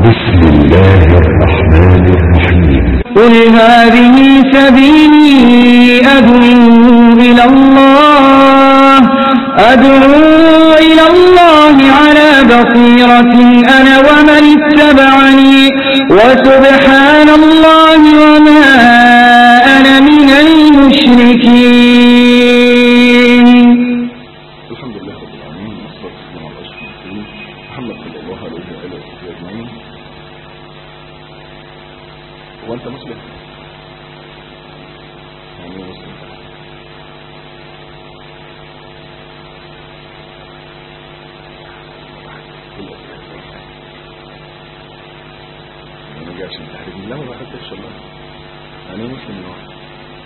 بسم الله الرحمن الرحيم قل هذه سبيلي أدعو إلى الله أدعو إلى الله على بصيرة أنا ومن اتبعني وسبحان الله وما أنا من المشركين الحمد لله رب العالمين والصلاة والسلام على أشرف المرسلين محمد صلى الله عليه وآله وصحبه أجمعين هو أنت مسلم؟ يعني إيه مسلم؟ أنا جاي عشان تحرجني لا ما بحبش والله يعني إيه مسلم لوحده؟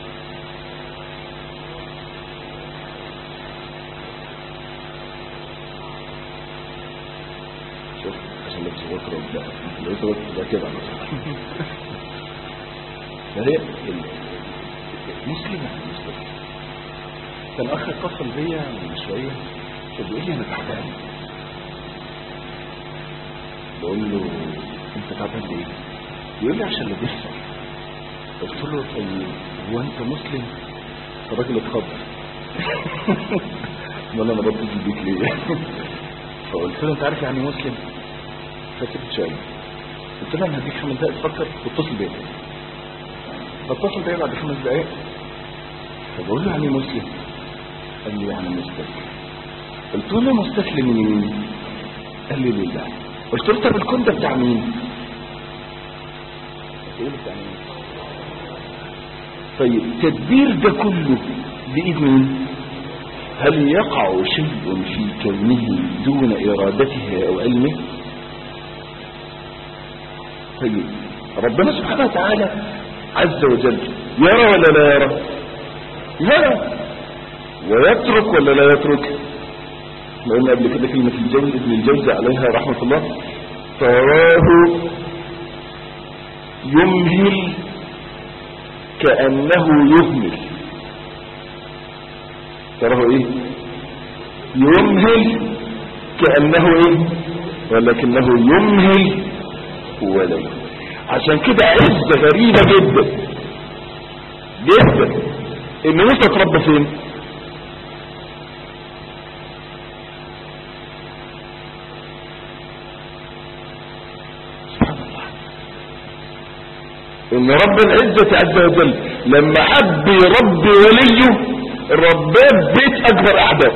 شوف عشان لبس بكرة وبدأ لبس بكرة كده على طول. فهي ال- مسلم يعني مسلم كان أخ اتصل بيا من شوية فبيقول لي أنا تعبان بقول له أنت تعبان ليه؟ بيقول لي عشان اللي بيحصل قلت له طيب هو أنت مسلم؟ فالراجل اتخض امال انا بتصل بيك ليه؟ فقلت له انت عارف يعني إيه مسلم؟ فسكت شويه قلت له انا هديك خمس دقايق تفكر واتصل بيا فاتصل بيا بعد خمس دقايق فبقول له يعني إيه مسلم قال لي يعني مستسلم قلت له مستسلم لمين قال لي لله قلت له طب الكون ده بتاع مين ايه بتاع مين طيب تدبير ده كله بايد مين هل يقع شيء في كونه دون ارادته او علمه طيب ربنا سبحانه وتعالى عز وجل يرى ولا لا يرى يرى ويترك ولا لا يترك ما قلنا قبل كده كلمة الجوز ابن الجوزي عليها رحمة الله تراه يمهل كأنه يهمل تراه ايه يمهل كأنه ايه ولكنه يمهل ولا يهمل عشان كده عزة غريبة جدا جدا ان موسى اتربى فين سبحان الله ان رب العزة عز وجل لما حب يربي وليه رباه بيت اكبر اعداء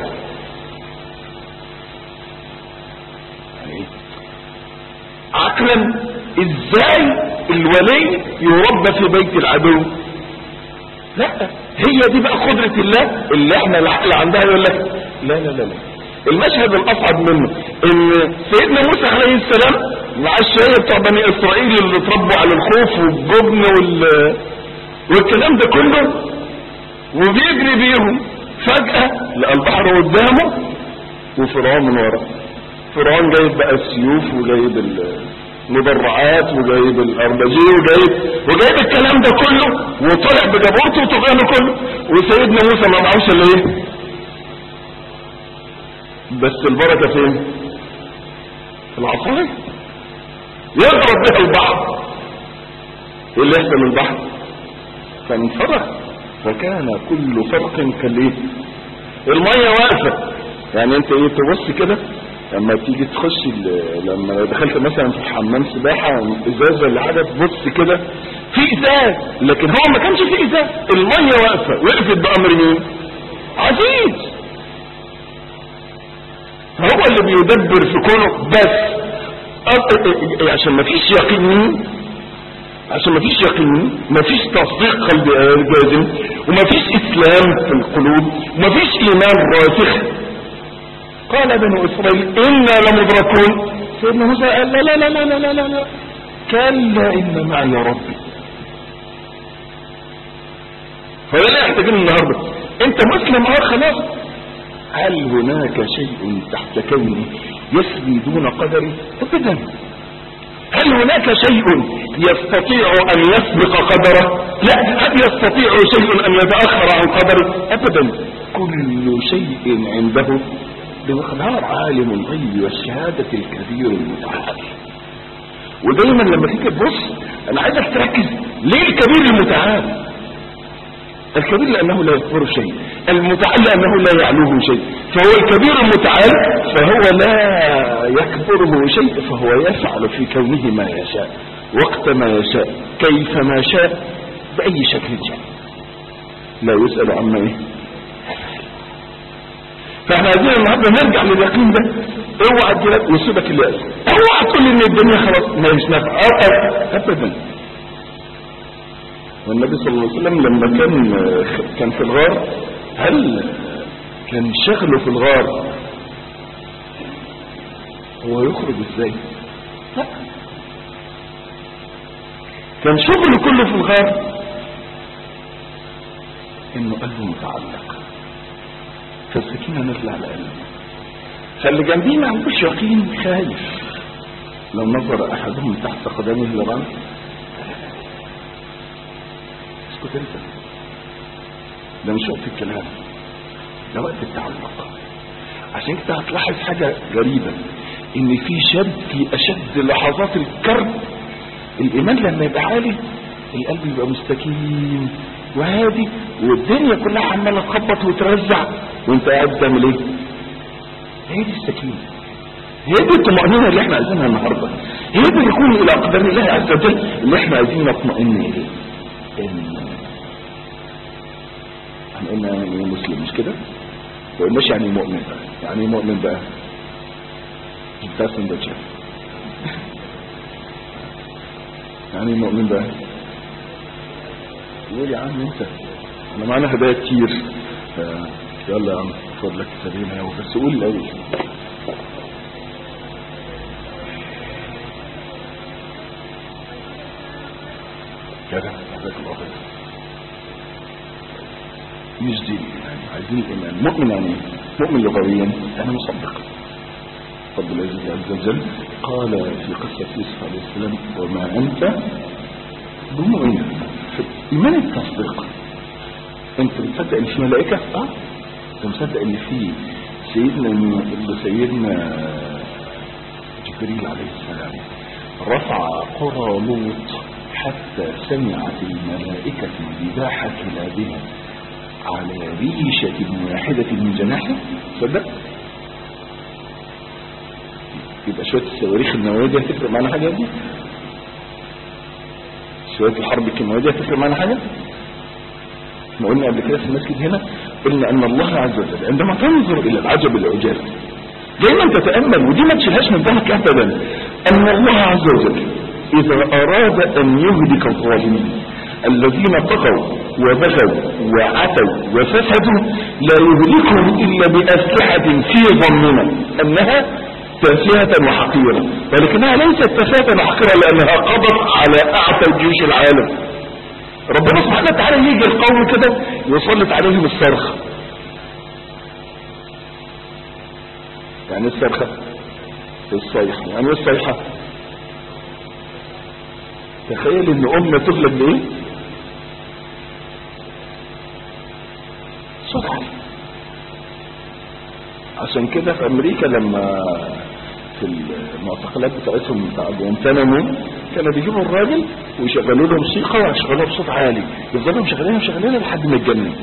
يعني ايه عقلا ازاي الولي يربى في بيت العدو لا هي دي بقى قدرة الله اللي احنا العقل عندها يقول لك لا لا لا لا المشهد الاصعب منه ان سيدنا موسى عليه السلام مع الشوية بتوع بني اسرائيل اللي اتربوا على الخوف والجبن وال والكلام ده كله وبيجري بيهم فجأة لقى البحر قدامه وفرعون من وراه فرعون جايب بقى السيوف وجايب المدرعات وجايب الاربجيه وجايب وجايب الكلام ده كله وطلع بجبروته وطغيانه كله وسيدنا موسى ما معهوش الا ايه بس البركه فين في العصايه يضرب بها البحر ايه اللي يحصل البحر فانفرق فكان كل فرق كالايه الميه واقفه يعني انت ايه تبص كده لما تيجي تخش ال- لما دخلت مثلا في حمام سباحه ازاز ولا حاجه تبص كده في ازاز لكن هو ما كانش في ازاز الميه واقفه وقفت بامر مين عزيز هو اللي بيدبر في كونه بس أص- عشان ما فيش يقين مين عشان ما فيش يقين ما فيش تصديق قلبي جازم وما فيش اسلام في القلوب وما فيش ايمان راسخ قال بنو اسرائيل انا لمدركون سيدنا موسى قال لا لا لا لا لا لا لا, لا. كلا ان معي ربي فده لا يحتاجين النهارده انت مسلم اه خلاص هل هناك شيء تحت كوني يسري دون قدري ابدا هل هناك شيء يستطيع ان يسبق قدره لا هل يستطيع شيء ان يتاخر عن قدره ابدا كل شيء عنده بمقدار عالم الغيب والشهادة الكبير المتعال ودايما لما تيجي تبص انا عايزك تركز ليه الكبير المتعال الكبير لانه لا يكبر شيء المتعال لانه لا يعلوه شيء فهو الكبير المتعال فهو لا يكبره شيء فهو يفعل في كونه ما يشاء وقت ما يشاء كيف ما شاء باي شكل شاء لا يسأل عما ايه فاحنا عايزين النهارده نرجع لليقين ده اوعى تجيلك ويصيبك الياس اوعى تقول ان الدنيا خلاص ما هيش نافعه ابدا والنبي صلى الله عليه وسلم لما كان كان في الغار هل كان شغله في الغار هو يخرج ازاي لا كان شغله كله في الغار انه قلبه متعلق فالسكينة نزل على قلبه فاللي جنبيه ما عندوش يقين خايف لو نظر احدهم تحت قدمه لران اسكت انت ده مش وقت الكلام ده وقت التعلق عشان كده هتلاحظ حاجة غريبة ان في شد في اشد لحظات الكرب الايمان لما يبقى عالي القلب يبقى مستكين وهادي والدنيا كلها عماله تخبط وترزع وانت قاعد تعمل ايه هي دي السكينه هي دي الطمأنينة اللي احنا عايزينها النهارده هي دي يكون الى اقدار الله عز وجل اللي احنا عايزين نطمئن اليه ان احنا قلنا يعني ايه مسلم مش كده ما قلناش يعني ايه مؤمن بقى يعني ايه مؤمن بقى بتاع سندوتشات يعني ايه مؤمن بقى قول يا عم انت انا معانا هدايا كتير ف- يلا يا عم خد لك كتابين اهو بس قول الاول كده جزاك الله خير مش دي يعني عايزين الايمان مؤمن يعني ايه؟ مؤمن لغويا انا مصدق رب العزة عز وجل قال في قصة يوسف عليه السلام وما انت بمؤمن ايمان التصديق انت مصدق ان في ملائكه اه انت مصدق ان في سيدنا اللي سيدنا جبريل عليه السلام رفع قرى لوط حتى سمعت الملائكة ذباح كلابها على ريشة واحدة من جناحه صدق يبقى شوية الصواريخ النووية دي هتفرق معانا حاجة دي شوية الحرب الكيماوية دي هتفرق معانا حاجة احنا قلنا قبل كده في المسجد هنا قلنا ان الله عز وجل عندما تنظر الى العجب العجاب دايما تتامل ودي ما تشيلهاش من بالك ابدا ان الله عز وجل اذا اراد ان يهلك الظالمين الذين طغوا وبغوا وعتوا وفسدوا لا يهلكهم الا باسلحه في ظننا انها تافهة وحقيرة ولكنها ليست تافهة وحقيرة لأنها قضت على أعتى جيوش العالم ربنا سبحانه وتعالى يجي القوم كده يسلط عليهم الصرخة يعني إيه الصرخة الصيحة يعني ايه الصيحة تخيل ان امة تغلب بايه صوت عالي عشان كده في امريكا لما في المعتقلات بتاعتهم بتاع جوانتانامو كانوا بيجيبوا الراجل ويشغلوا له موسيقى ويشغلوها بصوت عالي يفضلوا مشغلينها مشغلينها لحد ما يتجنن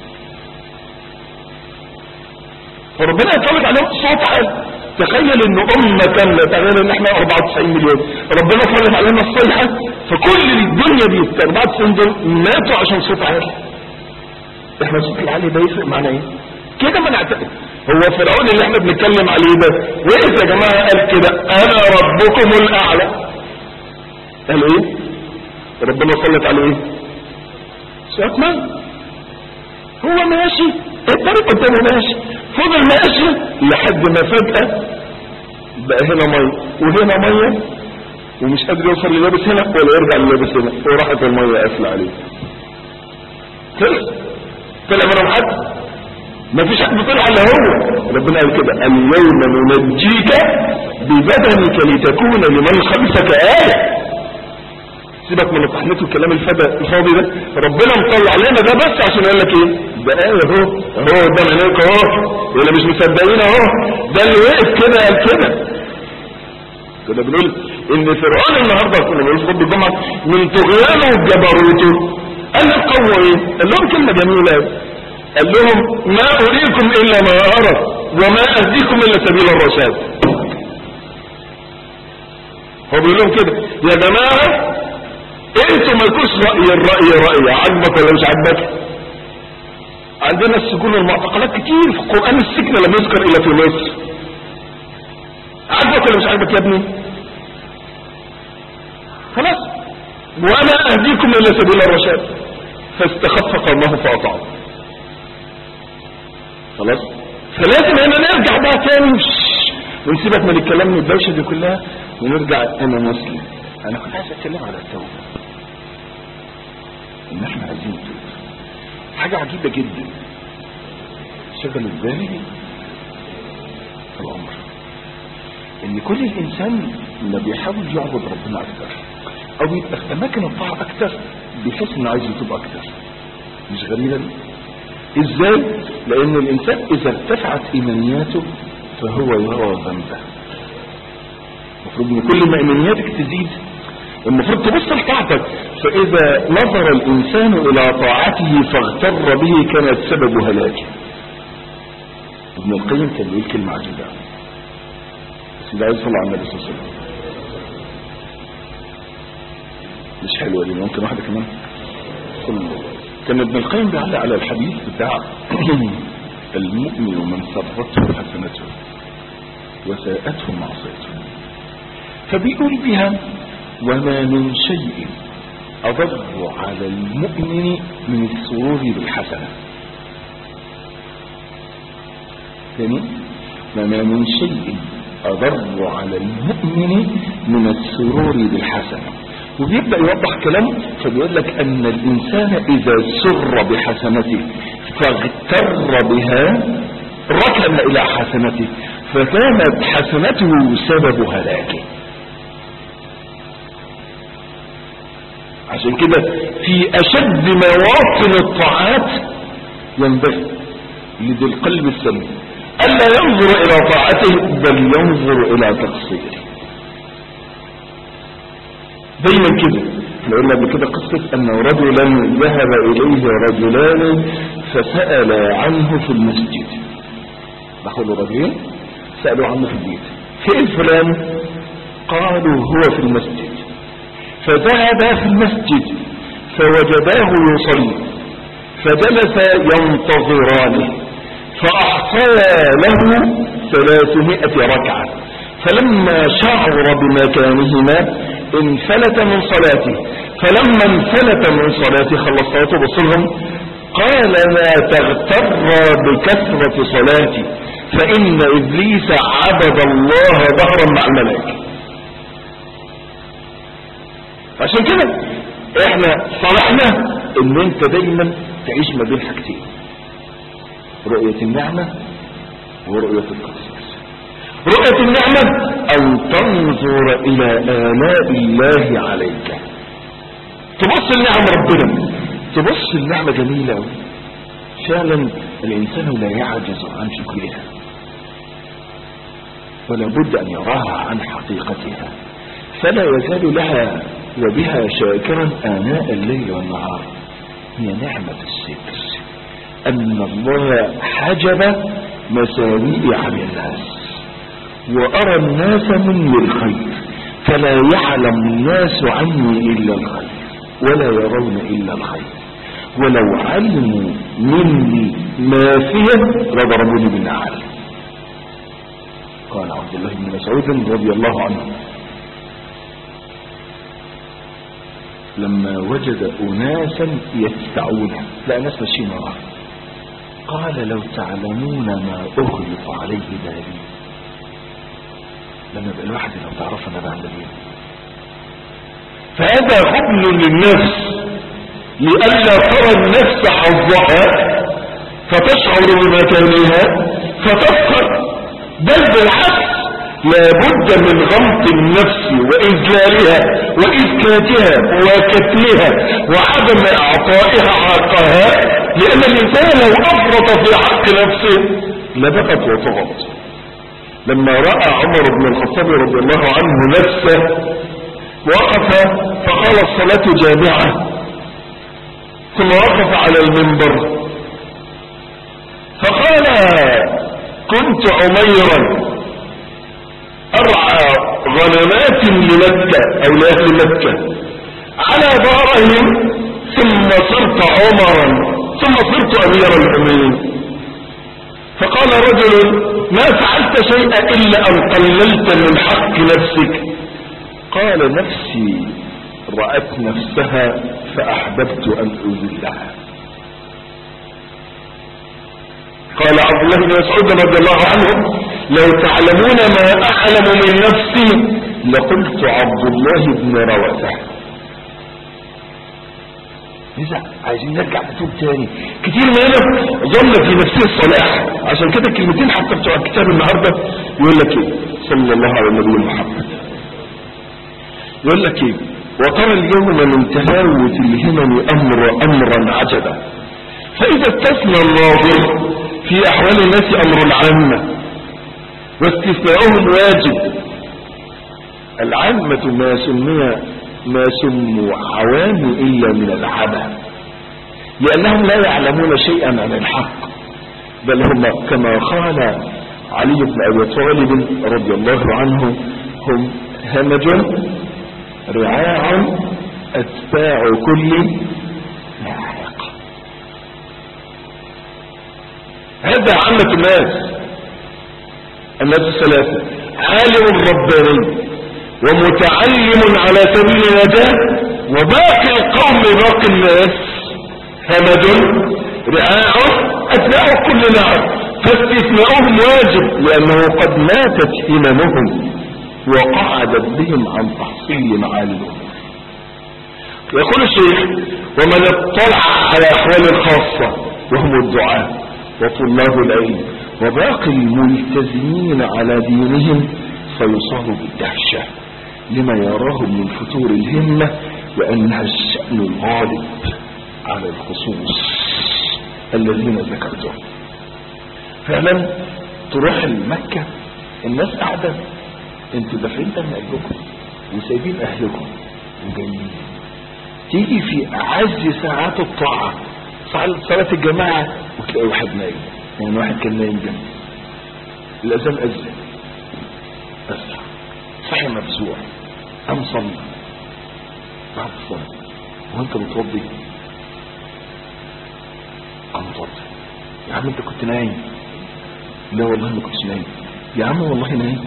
فربنا يطلق عليهم صوت عالي تخيل ان امة كاملة تخيل ان احنا 94 مليون ربنا فرض علينا الصيحة فكل الدنيا دي 94 دول ماتوا عشان صوت عالي احنا الصوت العالي ده يفرق معنا ايه كده ما نعتقد هو فرعون اللي احنا بنتكلم عليه ده وإذا يا جماعة قال كده انا ربكم الاعلى قال ايه ربنا سلط عليه ايه سوات ماء هو ماشي الطريق قدامه ماشي فضل ماشي لحد ما فجأة بقى هنا مية وهنا مية ومش قادر يوصل لليابس هنا ولا يرجع لليابس هنا وراحت المية قافلة عليه خلص طلع منهم حد ما فيش حد طلع الا هو ربنا قال كده اليوم ننجيك ببدنك لتكون لمن خلفك آية سيبك من التحنيط والكلام الفدا الفاضي ده ربنا مطلع لنا ده بس عشان يقول لك ايه ده آية اهو اهو قدام عينيك اهو اللي مش مصدقين اهو ده اللي وقف كده قال كده كنا بنقول ان فرعون النهارده كنا بنقول في خطبه الجمعه من طغيانه وجبروته قال للقوم ايه؟ قال لهم كلمه جميله قوي قال لهم ما اريكم الا ما ارى وما اهديكم الا سبيل الرشاد هو بيقول لهم كده يا جماعه انتوا مالكوش راي الراي راي عاجبك ولا مش عاجبك عندنا السجون والمعتقلات كتير في القران السجن لم يذكر الا في مصر عاجبك ولا مش عاجبك يا ابني خلاص وما اهديكم الا سبيل الرشاد فاستخف قومه فاطاعوا خلاص فلازم هنا نرجع بقى تاني شش، ونسيبك من الكلام من الدوشه دي كلها ونرجع انا مسلم انا كنت عايز اتكلم على التوبه ان احنا عايزين نتوب حاجه عجيبه جدا شغل ازاي الامر ان كل الانسان ما بيحاول يعبد ربنا اكتر او يبقى في اماكن الطاعه اكتر بيحس انه عايز يتوب اكتر مش غريبه دي ازاي لان الانسان اذا ارتفعت ايمانياته فهو يرى ذنبه المفروض ان كل ما ايمانياتك تزيد المفروض تبص لطاعتك فاذا نظر الانسان الى طاعته فاغتر به كانت سبب هلاكه ابن القيم كان بيقول كلمه عجيبه بس ده عايز يصلي على النبي صلى الله عليه وسلم مش حلوه دي ممكن واحده كمان صلى الله عليه وسلم. كان ابن القيم بيعلق على الحديث بتاع المؤمن من سرته حسنته وساءته معصيته فبيقول بها وما من شيء أضر على المؤمن من السرور بالحسنة ثاني وما من شيء أضر على المؤمن من السرور بالحسنة وبيبدأ يوضح كلام فبيقول لك أن الإنسان إذا سر بحسنته فاغتر بها ركن إلى حسنته فكانت حسنته سبب هلاكه عشان كده في أشد مواطن الطاعات ينبغي لذي القلب السليم ألا ينظر إلى طاعته بل ينظر إلى تقصيره دايما كده احنا قلنا قبل كده قصة أن رجلا ذهب إليه رجلان فسأل عنه في المسجد دخلوا رجلين سألوا عنه في البيت فين فلان قالوا هو في المسجد فذهبا في المسجد فوجداه يصلي فجلس ينتظرانه فأحصيا له ثلاثمائة ركعة فلما شعر بمكانهما انفلت من صلاته فلما انفلت من صلاته خلص صلاته بصلهم قال لا تغتر بكثرة صلاتي فإن إبليس عبد الله ظهرا مع الملائكة عشان كده احنا صالحنا ان انت دايما تعيش ما بين حاجتين رؤية النعمة ورؤية التقصير رؤية النعمة ان تنظر الى آلاء الله عليك تبص لنعم ربنا تبص النعمة جميلة أوي. فعلا الانسان لا يعجز عن شكرها ولا بد ان يراها عن حقيقتها فلا يزال لها وبها شاكرا آناء الليل والنهار هي نعمة الستر أن الله حجب مساوئي عن الناس وأرى الناس مني الخير فلا يعلم الناس عني إلا الخير ولا يرون إلا الخير ولو علموا مني ما فيه لضربوني بالنعال قال عبد الله بن مسعود رضي الله عنه لما وجد أناسا يتسعون لا ناس ماشيين وراه قال لو تعلمون ما أغلق عليه بالي لما يبقى الواحد لو تعرف انا بعمل ايه فهذا خبل للنفس لئلا ترى النفس حظها فتشعر بمكانها فتفكر بل بالعكس لابد من غمط النفس وإذلالها وإسكاتها وكتلها وعدم إعطائها حقها لأن الإنسان لو أفرط في حق نفسه لبقت وطغت لما رأى عمر بن الخطاب رضي الله عنه نفسه وقف فقال الصلاة جامعة ثم وقف على المنبر فقال كنت عميرا أرعى غنمات لمكة أو لأهل مكة على دارهم ثم صرت عمرا ثم صرت أمير المؤمنين فقال رجل ما فعلت شيئا إلا أن قللت من حق نفسك قال نفسي رأت نفسها فأحببت أن أذلها قال عبد الله بن مسعود رضي الله عنه لو تعلمون ما أعلم من نفسي لقلت عبد الله بن روثة إذا عايزين نرجع نتوب تاني كتير مننا ظن في نفسه الصلاح عشان كده الكلمتين حتى بتوع الكتاب النهارده يقول لك ايه صلى الله على النبي محمد يقول لك ايه وترى اليوم من تهاوت الهمم امر امرا عجبا فاذا استثنى الناظر في احوال الناس امر العامة واستثناؤهم واجب العامة ما سمي ما سموا عوام الا من العبث لانهم لا يعلمون شيئا عن الحق بل هم كما قال علي بن ابي طالب رضي الله عنه هم همج رعاع اتباع كل ناعق هذا عامة الناس الناس الثلاثة عالم رباني ومتعلم على سبيل النجاة وباقي القوم باقي الناس همج رعاع اتباع كل نعم فاستثناؤهم واجب لانه قد ماتت هممهم وقعدت بهم عن تحصيل معالي الامور يقول الشيخ ومن اطلع على احوال الخاصة وهم الدعاء وطلاب العلم وباقي الملتزمين على دينهم فيصاب بالدهشة لما يراه من فتور الهمة وأنها الشأن الغالب على الخصوص الذين ذكرتهم فعلا تروح لمكة الناس قاعدة انتوا دافعين دم قلبكم وسايبين اهلكم وجايين تيجي في اعز ساعات الطاعة صلاة الجماعة وتلاقي واحد نايم يعني واحد كان نايم جنبي الاذان اذن اسرع صحي مفزوع قام صلى بعد الصلاة وانت بتوضي قام توضي يا عم انت كنت نايم لا والله ما كنتش نايم يا عم والله نايم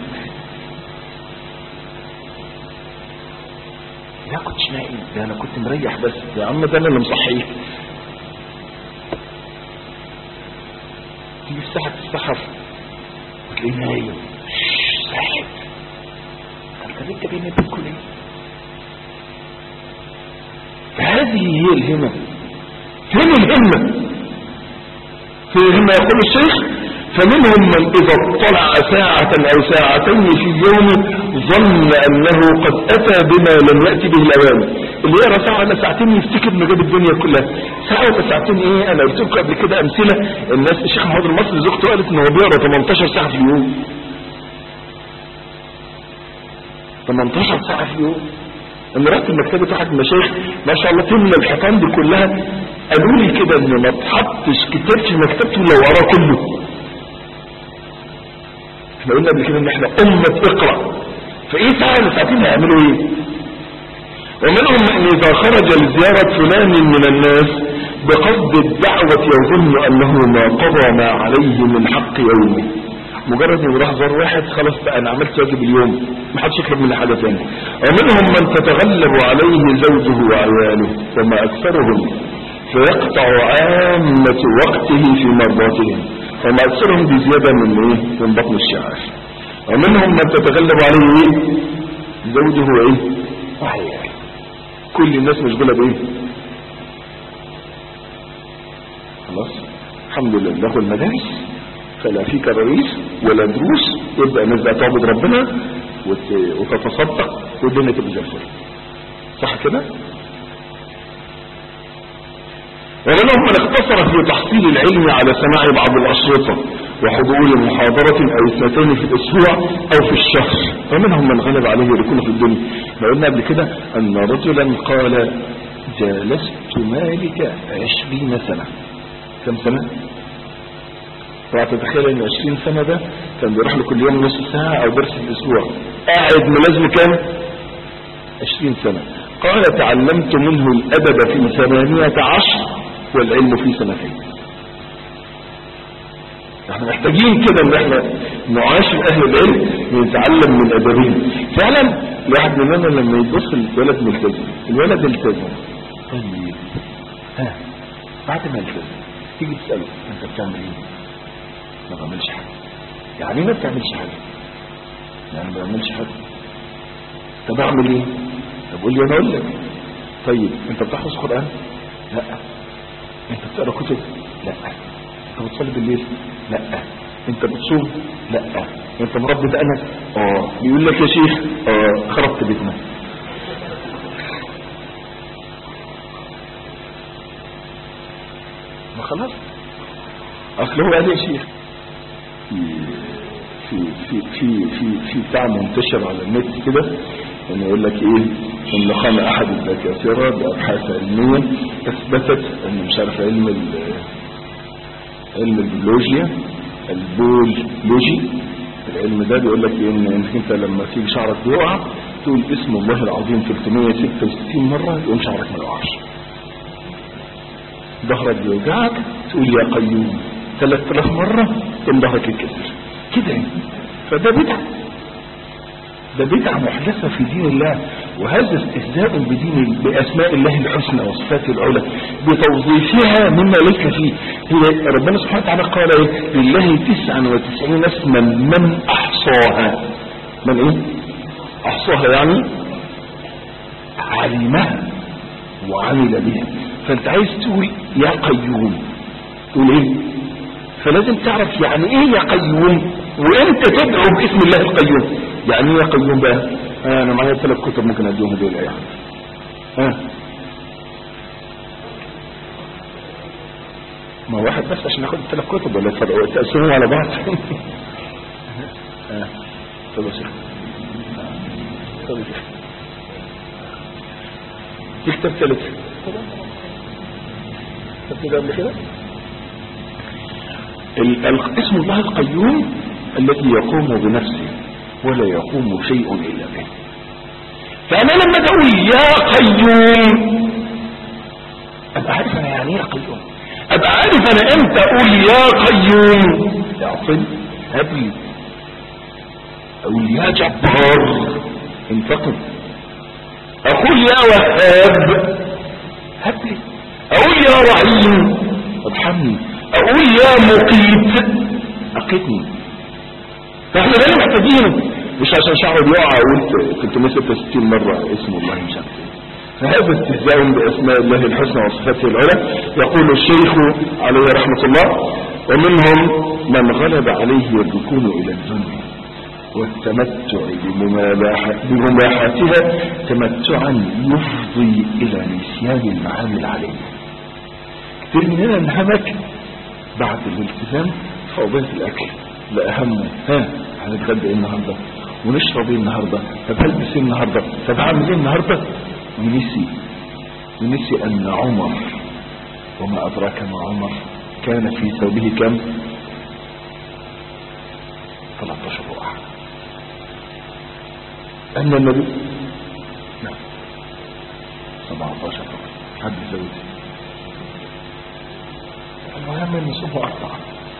لا كنتش نايم ده انا كنت مريح بس يا عم ده انا اللي مصحيك تيجي في ساحة السحر وتلاقيه نايم ساحب انت انت بين بتقول ايه فهذه هي الهمة فين الهمة في الهمة يقول الشيخ فمنهم من إذا اطلع ساعة أو ساعتين في اليوم ظن أنه قد أتى بما لم يأتي به الأوان اللي يرى ساعة ولا ساعتين يفتكر إنه جاب الدنيا كلها ساعة ولا ساعتين إيه أنا قلت لكم قبل كده أمثلة الناس الشيخ محمد المصري زوجته قالت إنه بيقرا 18 ساعة في اليوم 18 ساعة في اليوم انا رحت مكتبة واحد من المشايخ ما شاء الله تملى الحيطان دي كلها قالوا لي كده ان ما تحطش كتاب في مكتبته الا وراه كله احنا قلنا قبل كده ان احنا امة اقرأ فايه ساعة ولا ساعتين هيعملوا ايه ومنهم من اذا خرج لزيارة فلان من الناس بقصد الدعوة يظن انه ما قضى ما عليه من حق يومه مجرد انه راح زار واحد خلاص بقى انا عملت واجب اليوم ما حدش يطلب مني حاجه ثانيه ومنهم من تتغلب عليه زوجه وعياله وما اكثرهم فيقطع عامة وقته في مرضاتهم وما اكثرهم بزيادة من ايه من بطن الشعر ومنهم من تتغلب عليه ايه زوجه وايه وعياله كل الناس مشغولة بايه خلاص الحمد لله له المدارس فلا في كراريس ولا دروس يبدأ الناس بقى تعبد ربنا وت... وتتصدق والدنيا تبقى زي الفل صح كده ومنهم من اقتصر في تحصيل العلم على سماع بعض الأشرطة وحضور محاضرة أو اثنتين في الأسبوع أو في الشهر ومنهم من غلب عليه يكون في الدنيا احنا قلنا قبل كده أن رجلا قال جالست مالك عشرين سنة كم سنة؟ طبعا تتخيل ان 20 سنة ده كان بيروح له كل يوم نص ساعة او درس في الاسبوع قاعد ملازمه كام 20 سنة قال تعلمت منه الادب في ثمانية عشر والعلم في سنتين احنا محتاجين كده ان احنا نعاشر اهل العلم ونتعلم من ادبهم فعلا الواحد مننا لما يبص الولد ملتزم الولد التزم طيب ها بعد ما يلتزم تيجي تساله انت بتعمل ايه ما بعملش حاجه يعني إيه ما بتعملش حاجه يعني ما بعملش حاجه طب اعمل ايه طب قول لي انا اقول لك طيب انت بتحفظ قران لا انت بتقرا كتب لا انت بتصلي بالليل لا انت بتصوم لا انت مربي دقنك اه بيقول لك يا شيخ اه خربت بيتنا ما خلاص اصل هو قال يا شيخ في في في في في بتاع منتشر على النت كده انه يقول لك ايه ان قام احد الدكاتره بابحاث علميه اثبتت ان مش عارف علم ال- علم البيولوجيا البيولوجي العلم ده بيقول لك ايه ان انك انت لما تيجي شعرك بيقع تقول اسم الله العظيم 366 مره يقوم شعرك ما يقعش ظهرك بيوجعك تقول يا قيوم 3000 مرة تقوم ظهرك يتكسر كده يعني. فده بدعة ده بدعة محدثة في دين الله وهذا استهزاء بدين بأسماء الله الحسنى وصفاته العلى بتوظيفها مما ليس فيه هي ربنا سبحانه وتعالى قال ايه لله 99 اسما من احصاها من ايه احصاها يعني علمها وعمل بها فانت عايز تقول يا قيوم تقول ايه فلازم تعرف يعني ايه يا قيوم وانت تدعو باسم الله القيوم يعني ايه يا قيوم بقى آه انا معايا ثلاث كتب ممكن اديهم دول يعني ها ما واحد بس عشان ناخد الثلاث كتب ولا تفرقوا تقسمهم على بعض اه اتفضل يا شيخ اتفضل يا شيخ تكتب ثلاث كتبت كده قبل كده ال- ال- اسم الله القيوم الذي يقوم بنفسه ولا يقوم شيء إلا به فأنا لما تقول يا قيوم أبقى عارف أنا يعني إيه يا قيوم أبقى عارف أنا إمتى أقول يا قيوم اعطني هب لي أقول يا جبار انتقم أقول يا وهاب هب لي أقول يا رحيم ارحمني أقول يا مقيت أقيتني فاحنا ده محتاجينه مش عشان شعره بيقع اقول 366 مرة اسم الله مش عارف ايه فهذا استهزاء باسماء الله الحسنى وصفاته العلى يقول الشيخ عليه رحمة الله ومنهم من غلب عليه الركون الى الدنيا والتمتع بمباح- بمباحاتها تمتعا يفضي الى نسيان المعاني العليه كتير مننا انهمك بعد الالتزام في قضيه الاكل لا همه ها هنتغدى ايه النهارده ونشرب ايه النهارده طب هلبس ايه النهارده طب هعمل ايه النهارده ونسي ونسي ان عمر وما ادراك ما عمر كان في ثوبه كم 13 رقعه ان النبي نعم 17 رقعه حد زود المهم ان يصوم اربعه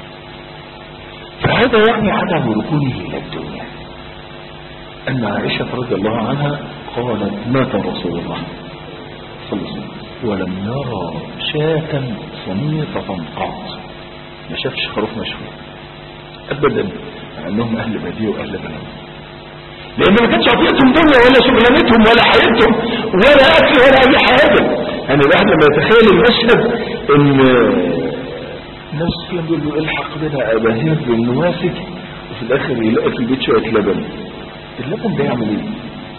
فهذا يعني عدم ركونه الى الدنيا ان عائشه رضي الله عنها قالت مات رسول الله صلى الله عليه وسلم ولم يرى شاة صميطة قط ما شافش خروف مشوي ابدا مع انهم اهل باديه واهل بلد لان ما كانش عطيتهم دنيا ولا شغلانتهم ولا حياتهم ولا اكل ولا اي حاجه يعني الواحد لما يتخيل المشهد ان الناس كلهم بيقول له الحق بنا اباهير بالنواسك وفي الاخر يلاقي في البيت شويه لبن اللبن ده يعمل ايه؟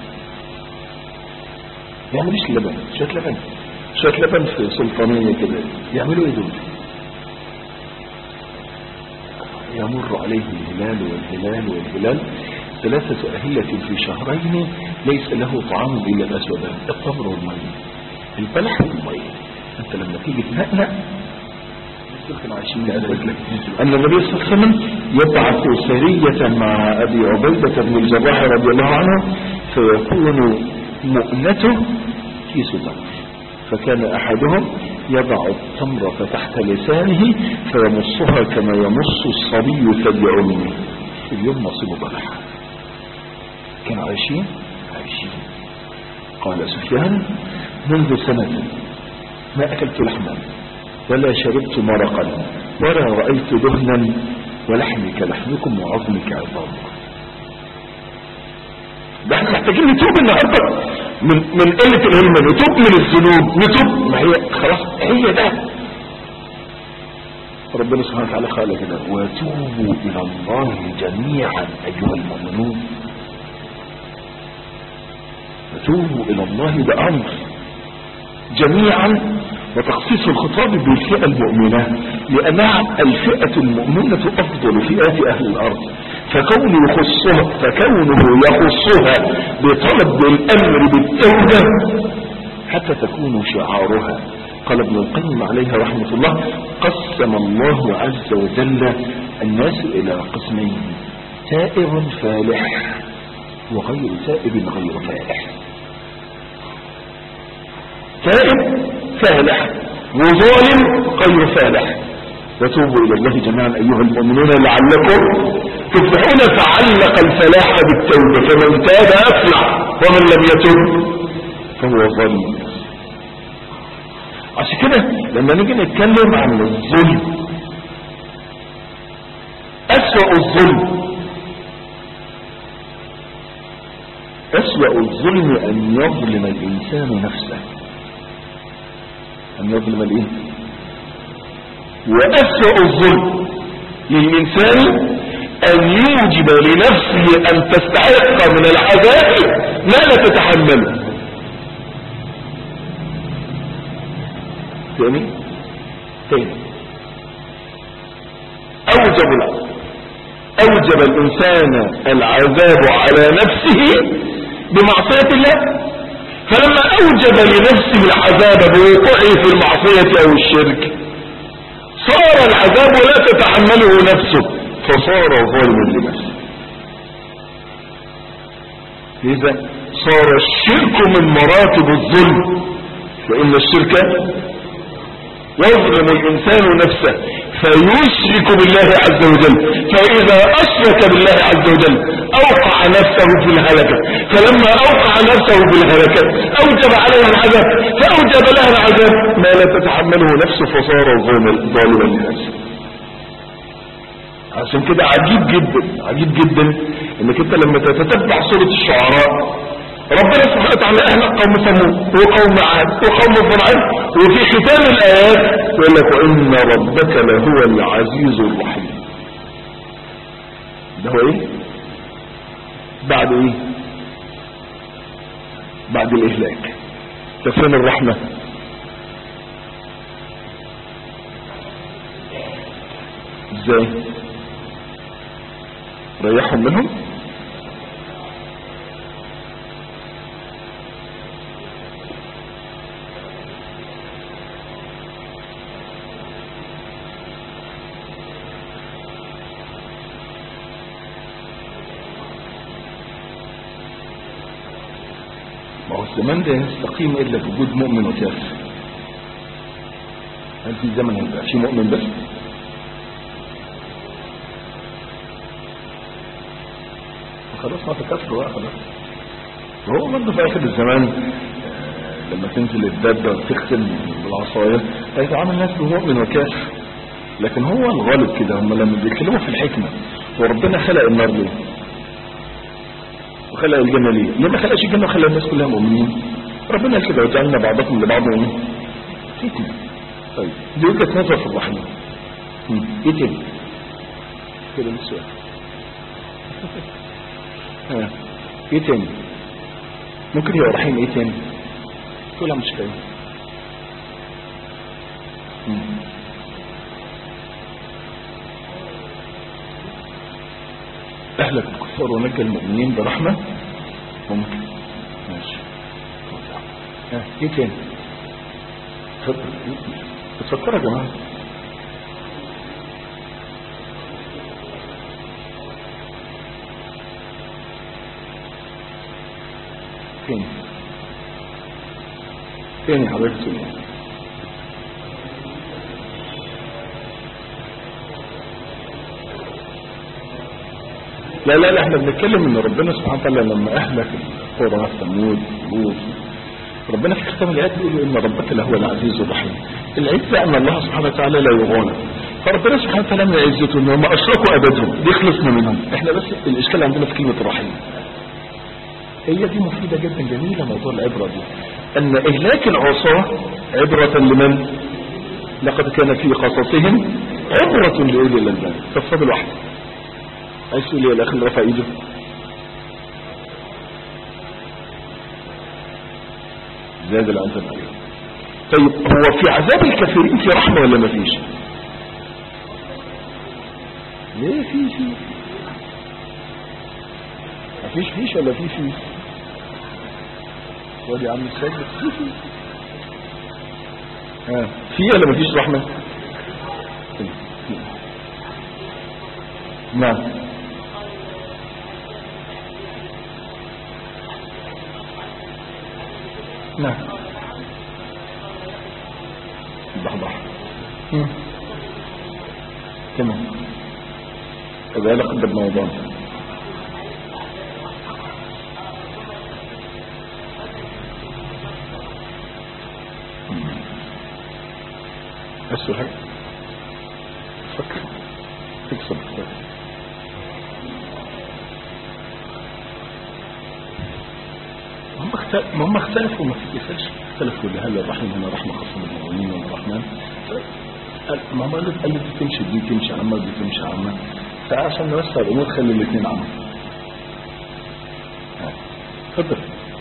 ما يعملش لبن شويه لبن شويه لبن في سلطانيه كده يعملوا ايه دول؟ يمر عليه الهلال والهلال والهلال ثلاثة أهلة في شهرين ليس له طعام إلا الأسودان التمر والمية البلح والمية أنت لما تيجي تنقنق أن النبي صلى الله عليه وسلم يبعث سرية مع أبي عبيدة بن الجراح رضي الله عنه فيكون مؤنته كيس تمر فكان أحدهم يضع التمرة تحت لسانه فيمصها كما يمص الصبي ثدي أمه في اليوم نصيب بلح كانوا عايشين عايشين قال سفيان منذ سنة ما أكلت لحما ولا شربت مرقا ولا رأيت دهنا ولحمي كلحمكم وعظمي كعظامكم ده احنا محتاجين نتوب النهارده من من قله العلم نتوب من الذنوب نتوب ما هي خلاص هي ده ربنا سبحانه وتعالى قال كده وتوبوا الى الله جميعا ايها المؤمنون وتوبوا الى الله ده امر جميعا وتخصيص الخطاب بالفئة المؤمنة لأنها الفئة المؤمنة أفضل فئات أهل الأرض فكونه يخصها فكونه يخصها بطلب الأمر بالتوبة حتى تكون شعارها قال ابن القيم عليها رحمة الله قسم الله عز وجل الناس إلى قسمين تائب فالح وغير تائب غير فالح تائب فالح وظالم غير فالح وتوبوا الى الله جميعا ايها المؤمنون لعلكم تفلحون فعلق الفلاح بالتوبه فمن تاب افلح ومن لم يتب فهو ظالم عشان كده لما نيجي نتكلم عن الظلم اسوأ الظلم اسوأ الظلم ان يظلم الانسان نفسه أن يظلم الإيه وأسوأ الظلم للإنسان أن يوجب لنفسه أن تستحق من العذاب ما لا تتحمله ثاني ثاني أوجب العذاب أوجب الإنسان العذاب على نفسه بمعصية الله فلما اوجب لنفسه العذاب بوقوعه في المعصية او الشرك صار العذاب لا تتحمله نفسه فصار ظالما لنفسه لذا صار الشرك من مراتب الظلم فإن الشرك يظلم الإنسان نفسه فيشرك بالله عز وجل فإذا أشرك بالله عز وجل أوقع نفسه في الهلكة فلما أوقع نفسه في الهلكة أوجب عليها العذاب فأوجب لها العذاب ما لا تتحمله نفسه فصار ظالما لنفسه عشان كده عجيب جدا عجيب جدا انك انت لما تتتبع سورة الشعراء ربنا سبحانه وتعالى اهلك قوم ثمود وقوم عاد وقوم فرعون وفي ختام الايات يقول لك وان ربك لهو العزيز الرحيم ده هو ايه بعد ايه بعد الاهلاك ده فين الرحمه ازاي ريحهم منهم ما هو الزمان ده يستقيم الا بوجود مؤمن وكافر هل في زمن هيبقى في مؤمن بس خلاص ما تكسر بقى خلاص وهو برضه في اخر الزمان آه، لما تنزل الدابه وتختم بالعصايه هيتعامل الناس بمؤمن وكافر لكن هو الغالب كده هم لما بيتكلموا في الحكمه وربنا خلق النار ليه وخلق الجنه ليه ليه ما خلقش الجنه وخلق الناس كلها مؤمنين ربنا قال كده وجعلنا بعضكم لبعض ايه فتنه طيب دي وجهه نظر في الرحمه مم. ايه تاني كده السؤال ها ايه تاني ممكن يبقى رحيم ايه تاني تقول لا مش فاهم مم. اهلك الكفار ونجى المؤمنين برحمة ممكن ماشي ها ايه تاني اتفضل اتفكروا يا جماعة تاني تاني حضرتك تقول ايه لا لا لا احنا بنتكلم ان ربنا سبحانه وتعالى لما اهلك القرى ثمود لوط ربنا في ختام الايات بيقول ان ربك لهو العزيز الرحيم العزه ان الله سبحانه وتعالى لا يغالب فربنا سبحانه وتعالى من عزته ان هم اشركوا ابدهم دي خلصنا منهم احنا بس الاشكال عندنا في كلمه الرحيم هي دي مفيده جدا جميله موضوع العبره دي ان اهلاك العصاه عبره لمن لقد كان في قصصهم عبره لاولي الالباب فالفضل واحد عايز تقول ايه يا الاخ اللي رفع ايده زاد العذاب عليهم طيب هو في عذاب الكافرين في رحمة ولا ما فيش ليه في في ما فيش فيش ولا في في خد يا عم السيد في في ها في ولا ما فيش رحمة في. في. نعم نعم ضحضح تمام كذلك قدر موضوع أسوأ حاجة فكر تكسب هم اختلفوا ما هم اختلفوا ما تتقفلش اختلفوا هل الرحيم هنا رحمة خاصة بالمؤمنين ولا الرحمن ما هم قالت قالت دي تمشي دي تمشي عامة دي تمشي عامة فعشان نوسع الأمور خلي الاثنين عامة ها، اتفضل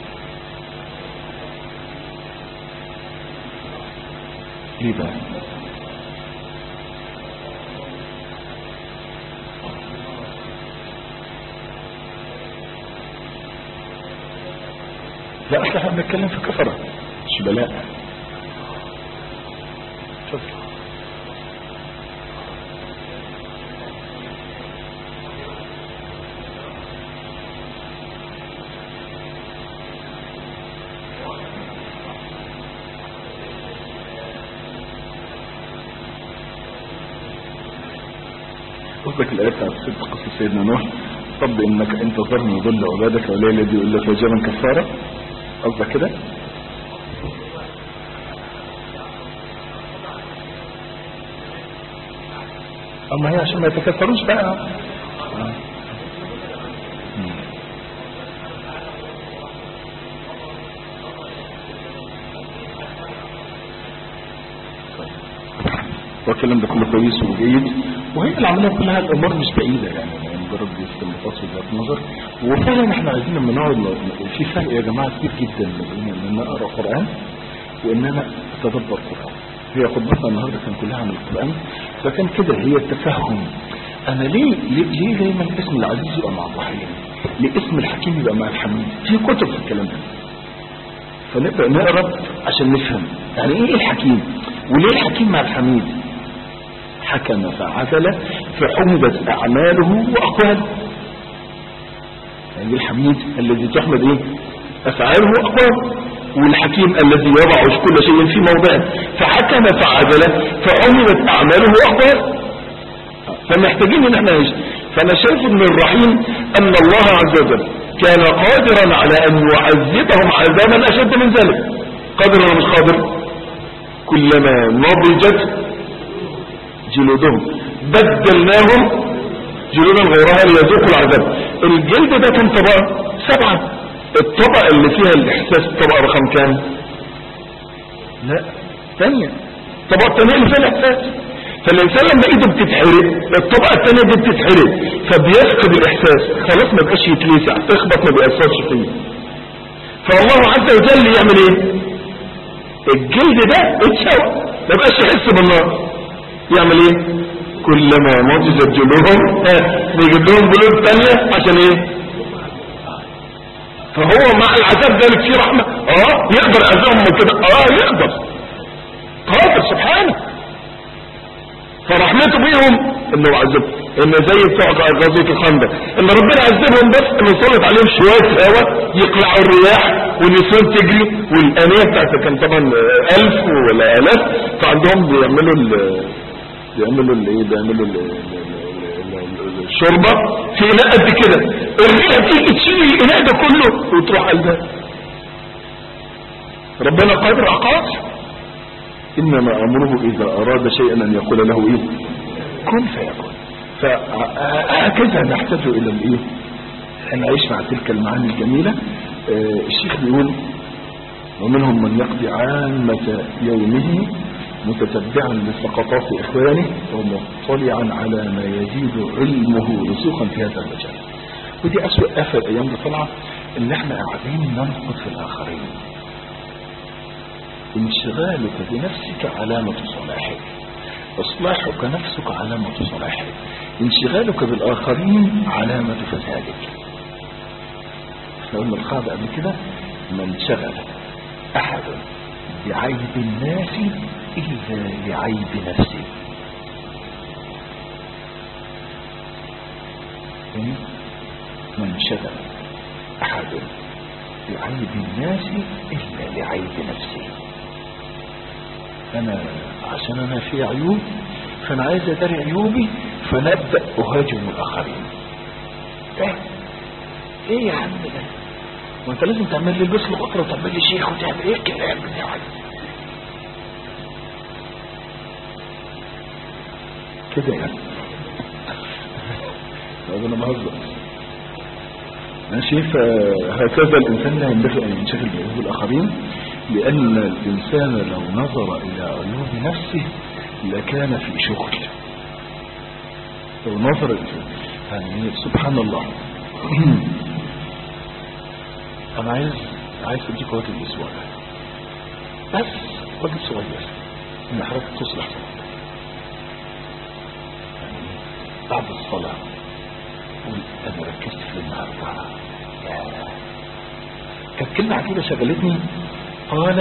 ليه بقى لا اصل احنا بنتكلم في كفرة مش بلاء اتفضل قصدك الآية بتاعت ست قصة سيدنا نوح طب إنك أنت ظلم يضل عبادك ولا الذي يقول لك فاجرا كفارة قصدك كده أما هي عشان ما يتكفروش بقى آه. مم. والكلام ده كله كويس وجيد وهي العملية كلها الأمور مش بعيدة يعني يعني مجرد استنباطات وجهات نظر وفعلا احنا عايزين لما نقعد ن- في فرق يا جماعة كبير جدا ما بين ان انا اقرا قرآن وان انا اتدبر قرآن هي خطبتنا النهارده كان كلها عن القرآن فكان كده هي التفهم انا ليه ليه, ليه دايما اسم العزيز يبقى مع الرحيم ليه اسم الحكيم يبقى مع الحميد في كتب في الكلام ده فنبدأ نقرا عشان نفهم يعني ايه الحكيم وليه الحكيم مع الحميد حكم فعدل فحمدت أعماله وأقواله يعني الحميد الذي تحمد إيه أفعاله وأقواله والحكيم الذي يضع كل شيء في موضعه فحكم فعدل فحمدت أعماله وأقواله فمحتاجين ان احنا نعيش فانا شايف ان الرحيم ان الله عز وجل كان قادرا على ان يعذبهم عذابا اشد من ذلك قادر ولا مش قادر كلما نضجت جلودهم بدلناهم جلودا غيرها ليذوقوا العذاب الجلد ده كان طبقة سبعة الطبقة اللي فيها الاحساس الطبقة رقم كام لا ثانية الطبقة الثانية اللي فيها الاحساس فالانسان لما ايده بتتحرق الطبقة الثانية دي بتتحرق فبيفقد الاحساس خلاص ما بقاش يتلسع تخبط ما بيأثرش فيه فالله عز وجل يعمل ايه الجلد ده اتشوى ما بقاش يحس بالنار يعمل ايه كلما نضجت جلودهم ها، نجيب لهم جلود تانية عشان ايه فهو مع العذاب ذلك فيه رحمة اه يقدر يعذبهم من كده اه يقدر قادر سبحانه فرحمته بيهم انه عذب ان زي بتوع غزوة الخندق ان ربنا عذبهم بس انه سلط عليهم شوية هواء يقلعوا الرياح والنسوان تجري والانية بتاعتها كان طبعا الف ولا الاف فعندهم بيعملوا ال بيعملوا الايه بيعملوا ال- ال- ال- ال- الشوربة في اناء قد كده الريح تيجي تشيل الاناء ده كله وتروح قلبها ربنا قادر قادر انما امره اذا اراد شيئا ان يقول له ايه كن فيكون فهكذا نحتاج الى الايه ان نعيش مع تلك المعاني الجميلة آه، الشيخ بيقول ومنهم من يقضي عامة يومه متتبعا لسقطات اخوانه ومطلعا على ما يزيد علمه رسوخا في هذا المجال ودي اسوأ افة الايام دي طالعه ان احنا قاعدين ننقد في الاخرين انشغالك بنفسك علامة صلاحك اصلاحك نفسك علامة صلاحك انشغالك بالاخرين علامة فسادك احنا قلنا القاعدة قبل كده من شغل احد بعيب الناس الا لعيب نفسه يعني من شغل احد بعيب الناس الا لعيب نفسه انا عشان انا في عيوب فانا عايز اداري عيوبي فنبدا اهاجم الاخرين ايه ايه يا عم ده وانت لازم تعمل لي البس القطره وتعمل لي شيخ وتعمل ايه الكلام بتاعك كده يعني طب انا بهزر ماشي فهكذا الانسان لا ينبغي ان ينشغل بعيوب الاخرين لان الانسان لو نظر الى عيوب نفسه لكان في شغل لو نظر يعني سبحان الله انا عايز عايز اديك واجب الاسبوع ده بس واجب صغير ان حضرتك تصلح صلاتك يعني بعد الصلاه قول انا ركزت في النهارده يا كانت كلمه عجيبه شغلتني قال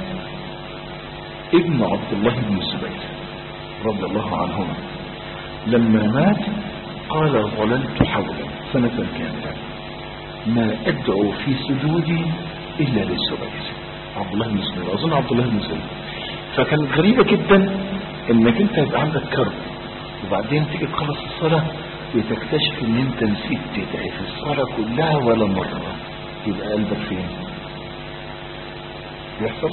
ابن عبد الله بن الزبير رضي الله عنهما لما مات قال ظللت حولا سنة كاملة ما أدعو في سجودي إلا للزبير عبد الله بن الزبير أظن عبد الله بن الزبير فكانت غريبة جدا إنك أنت يبقى عندك كرب وبعدين تيجي تخلص الصلاة وتكتشف إن أنت نسيت تدعي في الصلاة كلها ولا مرة يبقى قلبك فين؟ بيحصل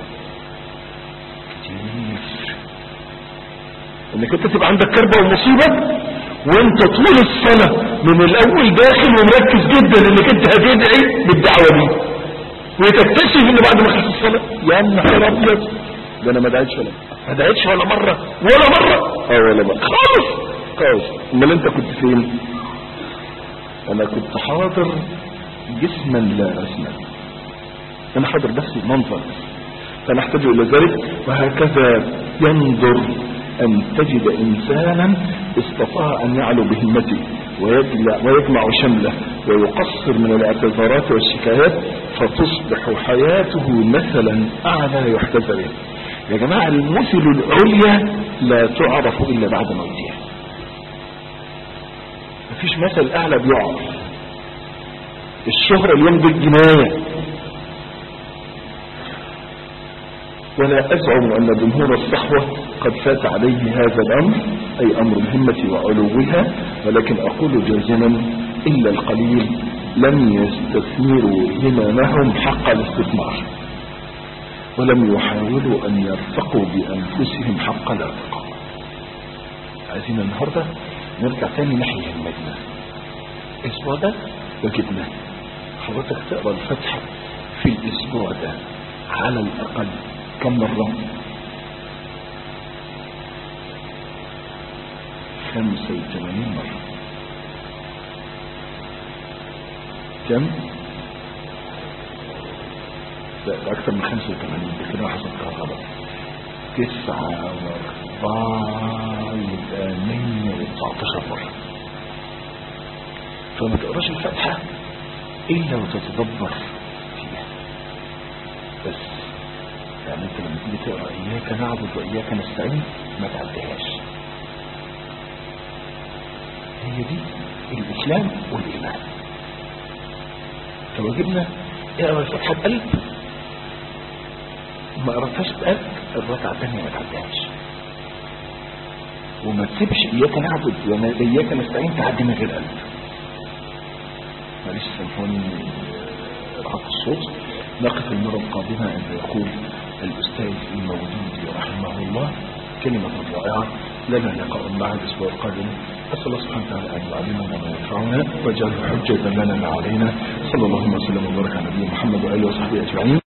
كتير انك انت تبقى عندك كربة ومصيبة وانت طول الصلاة من الاول داخل ومركز جدا انك انت هتدعي بالدعوة دي وتكتشف ان بعد ما خلص الصلاة يا نهار ابيض ده انا ما دعيتش ولا ما دعيتش ولا مرة ولا مرة اه ولا مرة خالص خالص امال انت كنت فين انا كنت حاضر جسما لا رسما انا حاضر بس المنظر فنحتاج الى ذلك وهكذا ينظر ان تجد انسانا استطاع ان يعلو بهمته ويجمع, ويجمع شمله ويقصر من الاعتذارات والشكايات فتصبح حياته مثلا اعلى يحتذى به يا جماعة المثل العليا لا تعرف الا بعد موتها مفيش مثل اعلى بيعرف الشهرة اليوم دي الجناية ولا أزعم أن جمهور الصحوة قد فات عليه هذا الأمر أي أمر الهمة وعلوها ولكن أقول جازما إلا القليل لم يستثمروا هممهم حق الاستثمار ولم يحاولوا أن يرتقوا بأنفسهم حق الارتقاء عايزين النهاردة نرجع تاني نحو همتنا الأسبوع ده وجدنا حضرتك تقرأ الفتحة في الأسبوع ده على الأقل كم مرة خمسة وثمانين مرة كم لا ده أكثر من خمسة وثمانين ده كده حسبتها غلط تسعة واربعة يبقى مية وتسعتاشر مرة فما تقراش الفاتحة الا وتتدبر فيها بس يعني انت لما تيجي تقرا اياك نعبد واياك نستعين ما تعديهاش هي دي الاسلام والايمان فواجبنا اقرا الفاتحه بقلب ما قراتهاش بقلب الركعه الثانيه ما تعديهاش وما تسيبش اياك نعبد وما اياك نستعين تعدي من غير قلب معلش سامحوني رهق الصوت نقف المرة القادمة عند يقول الأستاذ الموجود رحمه الله كلمة رائعة لنا لقاء مع الأسبوع القادم أسأل الله سبحانه وتعالى أن يعلمنا ما ينفعنا ويجعله حجة لنا ما علينا صلى الله وسلم وبارك على نبينا محمد وآله وصحبه أجمعين